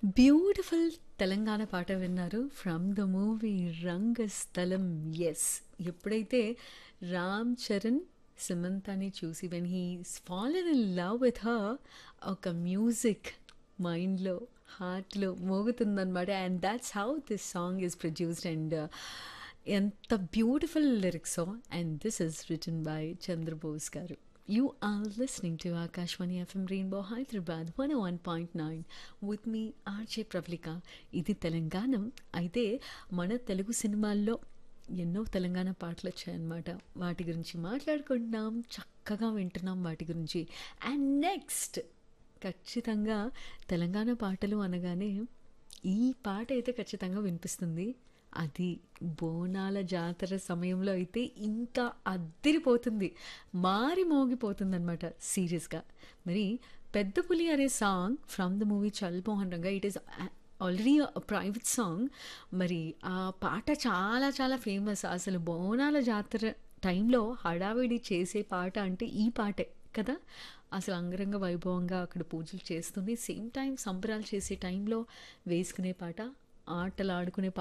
Beautiful Telangana పాట విన్నారు from the movie Rangasthalam as ఎప్పుడైతే రామ్ చరణ్ సమంతని చూసి when he fallen in love with her ఒక మ్యూజిక్ మైండ్లో హార్ట్లో మోగుతుందన్నమాట and that's how this song is produced and ఎంత beautiful lyrics and this is written by Chandrabose garu You are listening to Akashwani FM Rainbow Hyderabad 101.9 with me RJ Pravlika. ఇది తెలంగాణ అయితే మన తెలుగు సినిమాల్లో ఎన్నో తెలంగాణ పాటలు వచ్చాయన్నమాట వాటి గురించి మాట్లాడుకుంటున్నాం చక్కగా వింటున్నాం వాటి గురించి అండ్ నెక్స్ట్ ఖచ్చితంగా తెలంగాణ పాటలు అనగానే ఈ పాట అయితే ఖచ్చితంగా వినిపిస్తుంది అది బోనాల జాతర సమయంలో అయితే ఇంకా అద్దిరిపోతుంది మారి మోగిపోతుంది అనమాట సీరియస్గా మరి పెద్ద పులి అనే song from the movie Chal Mohan Ranga it is already private song మరి ఆ పాట చాలా చాలా ఫేమస్ అసలు బోనాల జాతర టైంలో హడావిడి చేసే పాట అంటే ఈ పాటే కదా అసలు అంగరంగ వైభవంగా అక్కడ పూజలు చేస్తుంది సేమ్ టైం సంబరాలు చేసే టైంలో వేసుకునే పాట ఆటలు ఆడుకునే